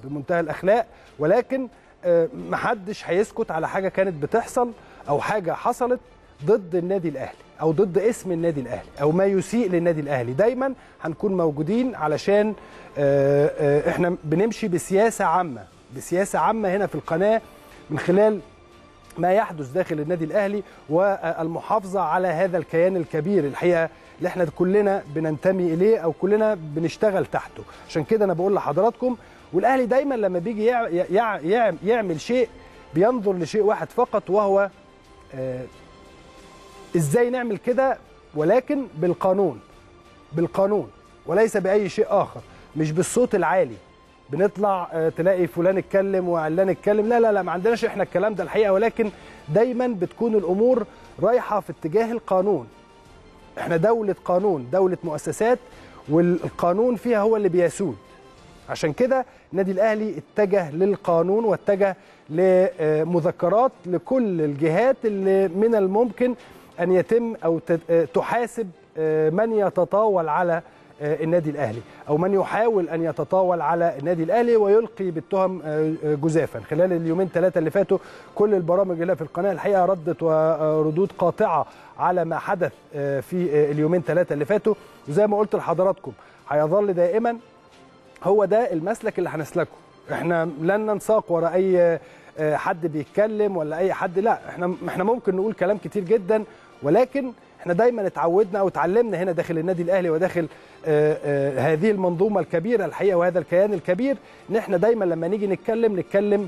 بمنتهى الاخلاق ولكن آه، محدش هيسكت على حاجه كانت بتحصل او حاجه حصلت ضد النادي الاهلي او ضد اسم النادي الاهلي او ما يسيء للنادي الاهلي دايما هنكون موجودين علشان آه، آه، احنا بنمشي بسياسه عامه بسياسه عامه هنا في القناه من خلال ما يحدث داخل النادي الاهلي والمحافظه على هذا الكيان الكبير الحقيقه اللي احنا كلنا بننتمي اليه او كلنا بنشتغل تحته عشان كده انا بقول لحضراتكم والاهلي دايما لما بيجي يع- يع- يع- يعمل شيء بينظر لشيء واحد فقط وهو آه، ازاي نعمل كده ولكن بالقانون بالقانون وليس باي شيء اخر مش بالصوت العالي بنطلع آه، تلاقي فلان اتكلم وعلان اتكلم لا لا لا ما عندناش احنا الكلام ده الحقيقه ولكن دايما بتكون الامور رايحه في اتجاه القانون احنا دوله قانون دوله مؤسسات والقانون فيها هو اللي بيسود عشان كده النادي الاهلي اتجه للقانون واتجه لمذكرات لكل الجهات اللي من الممكن ان يتم او تت- تحاسب من يتطاول على النادي الاهلي او من يحاول ان يتطاول على النادي الاهلي ويلقي بالتهم جزافا خلال اليومين ثلاثه اللي فاتوا كل البرامج اللي في القناه الحقيقه ردت وردود قاطعه على ما حدث في اليومين ثلاثه اللي فاتوا وزي ما قلت لحضراتكم هيظل دائما هو ده المسلك اللي هنسلكه احنا لن ننساق وراء اي آه، حد بيتكلم ولا اي حد لا احنا احنا ممكن نقول كلام كتير جدا ولكن احنا دايما اتعودنا او اتعلمنا هنا داخل النادي الاهلي وداخل آه، آه، هذه المنظومه الكبيره الحقيقه وهذا الكيان الكبير ان احنا دايما لما نيجي نتكلم نتكلم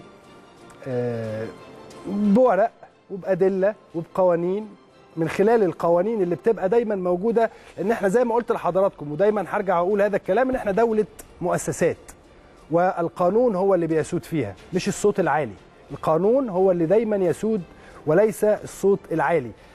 آه، بورق وبادله وبقوانين من خلال القوانين اللي بتبقى دايما موجوده ان احنا زي ما قلت لحضراتكم ودايما هرجع اقول هذا الكلام ان احنا دوله مؤسسات والقانون هو اللي بيسود فيها مش الصوت العالي القانون هو اللي دايما يسود وليس الصوت العالي